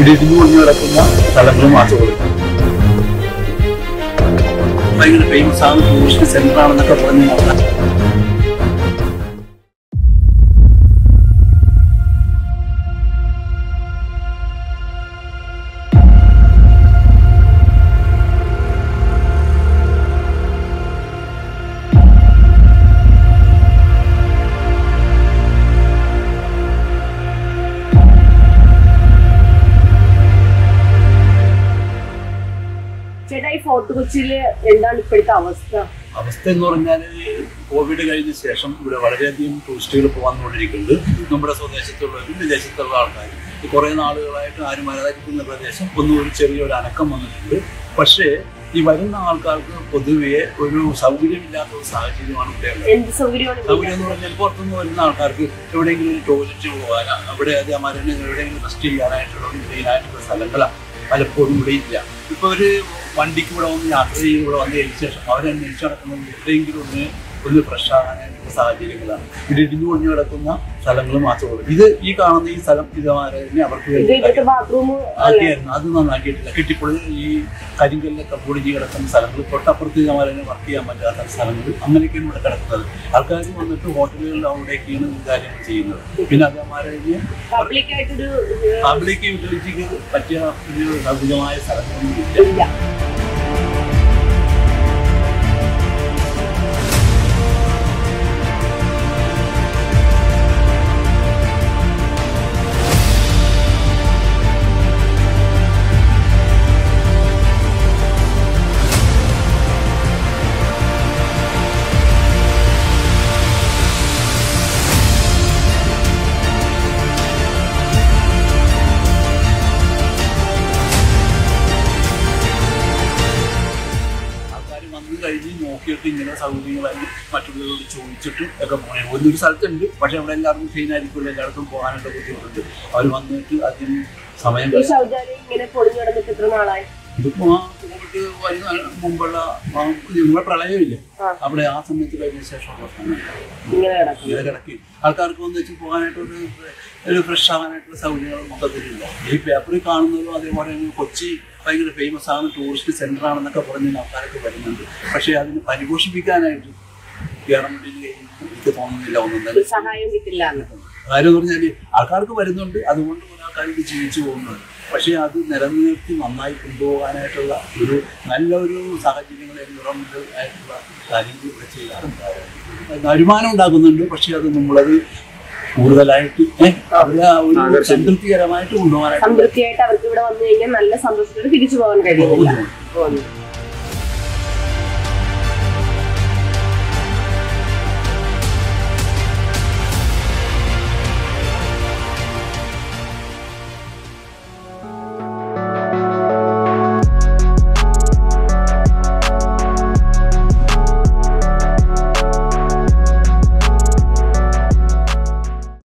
ഇടിഞ്ഞു പൊളിഞ്ഞു കിടക്കുന്ന സ്ഥലങ്ങൾ മാത്രം കൊടുക്കും ഭയങ്കര ഫേമസ് ആണ് ടൂറിസ്റ്റ് സെന്റർ ആണെന്നൊക്കെ പറഞ്ഞ് നടത്താൻ ചേട്ടാ ഈ ഫോർട്ട് കൊച്ചിയില് എന്താണ് ഇപ്പോഴത്തെ അവസ്ഥ അവസ്ഥ എന്ന് പറഞ്ഞാൽ കോവിഡ് കഴിഞ്ഞ ശേഷം ഇവിടെ വളരെയധികം ടൂറിസ്റ്റുകൾ പോകാന്നുകൊണ്ടിരിക്കുന്നുണ്ട് നമ്മുടെ സ്വദേശത്തുള്ളവരും വിദേശത്തുള്ള ആൾക്കാർ കുറേ നാളുകളായിട്ട് ആരും വരാതിരിക്കുന്ന പ്രദേശം ഒന്നും ഒരു ചെറിയൊരു അനക്കം വന്നിട്ടുണ്ട് പക്ഷേ ഈ വരുന്ന ആൾക്കാർക്ക് പൊതുവെ ഒരു സൗകര്യമില്ലാത്ത ഒരു സാഹചര്യമാണ് ഇവിടെ ഉള്ളത് എന്ത് സൗകര്യമാണ് ഇവിടെ? സൗകര്യം എന്ന് പറഞ്ഞാൽ പുറത്തുനിന്ന് വരുന്ന ആൾക്കാർക്ക് എവിടെയെങ്കിലും ഒരു ടോയ്ലറ്റ് പോകാൻ അവിടെ അതേമാതിരി തന്നെ എവിടെയെങ്കിലും റെസ്റ്റ് ചെയ്യാനായിട്ടുള്ള ക്ലീൻ ആയിട്ടുള്ള സ്ഥലങ്ങൾ പലപ്പോഴും ഇവിടെ ഇല്ല ഇപ്പൊ ഒരു വണ്ടിക്ക് ഇവിടെ വന്ന് യാത്ര ചെയ്ത് ഇവിടെ വന്നതിന് ശേഷം അവരന്വേഷിച്ച് നടക്കുന്നത് എവിടെയെങ്കിലും ഒന്ന് ഒന്ന് ഫ്രഷ് ആകാനായിട്ടുള്ള സാഹചര്യങ്ങളാണ് ഇത് ഇടിഞ്ഞു പൊളിഞ്ഞു കിടക്കുന്ന സ്ഥലങ്ങൾ മാത്രമേ ഉള്ളൂ ഇത് ഈ കാണുന്ന ഈ സ്ഥലം ഇതേമാതിരി തന്നെ അവർക്ക് ഇത് വേണ്ടി ഇവിടുത്തെ ബാത്റൂം ആക്കിയായിരുന്നു അത് നന്നാക്കിയിട്ടില്ല കെട്ടിപ്പൊളി ഈ കരിങ്കല്ലൊക്കെ പൊടിഞ്ഞ് കിടക്കുന്ന സ്ഥലങ്ങൾ തൊട്ടപ്പുറത്ത് ഇതേമാതിരി വർക്ക് ചെയ്യാൻ പറ്റാത്ത സ്ഥലങ്ങൾ അങ്ങനെയൊക്കെയാണ് ഇവിടെ കിടക്കുന്നത് ആൾക്കാർ വന്നിട്ട് ഹോട്ടലുകളിൽ അവിടേക്കാണ് ഈ കാര്യങ്ങൾ ചെയ്യുന്നത് പിന്നെ അതേമാതിരി പബ്ലിക് ആയിട്ടൊരു പബ്ലിക് യൂട്ടിലിറ്റിക്ക് പറ്റിയ ഒരു സൗകര്യമായ സ്ഥലങ്ങളൊന്നും ഇല്ല ഇല്ല ആൾക്കാർ വന്നു കഴിഞ്ഞ് നോക്കിയിട്ട് ഇങ്ങനെ സൗകര്യങ്ങളായി മറ്റുള്ളവരോട് ചോദിച്ചിട്ട് ഒക്കെ പോകണേ ഒരു സ്ഥലത്തുണ്ട് പക്ഷെ അവിടെ എല്ലാവർക്കും ക്ലീൻ ആയിരിക്കില്ല എല്ലായിടത്തും പോകാനുള്ള ബുദ്ധിമുട്ടുണ്ട് അവർ വന്നിട്ട് അതിന് സമയം ഈ ശൗചാലയം ഇങ്ങനെ പൊളിഞ്ഞു കിടന്നിട്ട് എത്ര നാളായി ഇതിപ്പോ ആ കോവിഡ് വരുന്ന മുമ്പുള്ള ആ നമ്മുടെ പ്രളയമില്ലേ ആ. അവിടെ ആ സമയത്ത് കഴിഞ്ഞ ശേഷമുള്ള സമയം ഇങ്ങനെ കിടക്കും ഇങ്ങനെ കിടക്കി ആൾക്കാർക്ക് വന്ന് വെച്ച് പോകാനായിട്ടൊരു ഒരു ഫ്രഷ് ആകാനായിട്ടുള്ള സൗകര്യങ്ങൾ മൊത്തത്തിലില്ല ഈ പേപ്പറിൽ കാണുന്നതും അതേപോലെ തന്നെ കൊച്ചി ഭയങ്കര ഫേമസ് ആണ് ടൂറിസ്റ്റ് സെന്റർ ആണെന്നൊക്കെ പറഞ്ഞ് ആൾക്കാരൊക്കെ വരുന്നുണ്ട് പക്ഷേ അതിന് പരിപോഷിപ്പിക്കാനായിട്ട് ഗവൺമെന്റിന് എനിക്ക് തോന്നുന്നില്ല ഒന്നും തന്നെ ഒരു സഹായം കിട്ടില്ല എന്ന് കാര്യം എന്ന് പറഞ്ഞാൽ ആൾക്കാർക്ക് വരുന്നുണ്ട് അതുകൊണ്ട് കുറെ ആൾക്കാർ ഇത് ജീവിച്ചു പോകുന്നുണ്ട് പക്ഷേ അത് നിലനിർത്തി നന്നായി കൊണ്ടുപോകാനായിട്ടുള്ള ഒരു നല്ലൊരു സാഹചര്യങ്ങൾ എൻവിറോൺമെന്റ് ആയിട്ടുള്ള കാര്യങ്ങൾ ഇവിടെ ചെയ്യാറുണ്ട് വരുമാനം ഉണ്ടാക്കുന്നുണ്ട് പക്ഷേ അത് നമ്മളത് കൂടുതലായിട്ട് ഏഹ് അവിടെ ആ ഒരു സംതൃപ്തികരമായിട്ട് കൊണ്ടുപോകാനായിട്ട് സംതൃപ്തിയായിട്ട് അവർക്ക് ഇവിടെ വന്നു കഴിഞ്ഞാൽ നല്ല സന്തോഷത്തോടെ തിരിച്ചു പോകാൻ കഴിയുന്നില്ല പോകുന്നുണ്ട്. പോകുന്നു